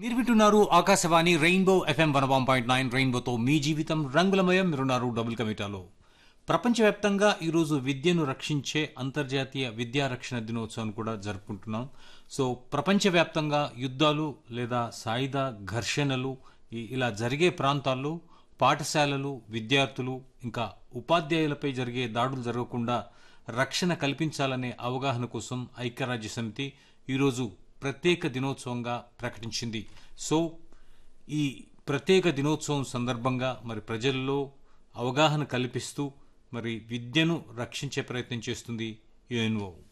మీరు వింటున్నారు Akashvani rainbow FM one one point nine రెయిన్బోతో మీ జీవితం రంగులమయం మీరున్నారు డబుల్ కమిటాలో ప్రపంచవ్యాప్తంగా ఈరోజు విద్యను రక్షించే అంతర్జాతీయ విద్యా రక్షణ దినోత్సవాన్ని కూడా జరుపుకుంటున్నాం సో ప్రపంచవ్యాప్తంగా యుద్ధాలు లేదా సాయుధ ఘర్షణలు ఈ- ఇలా జరిగే ప్రాంతాల్లో పాఠశాలలు విద్యార్థులు ఇంకా ఉపాధ్యాయులపై జరిగే దాడులు జరగకుండా రక్షణ కల్పించాలనే అవగాహన కోసం ఐక్యరాజ్య సమితి ఈరోజు ప్రత్యేక దినోత్సవంగా ప్రకటించింది సో ఈ ప్రత్యేక దినోత్సవం సందర్భంగా మరి ప్రజల్లో అవగాహన కల్పిస్తూ మరి విద్యను రక్షించే ప్రయత్నం చేస్తుంది యుఎన్ఓ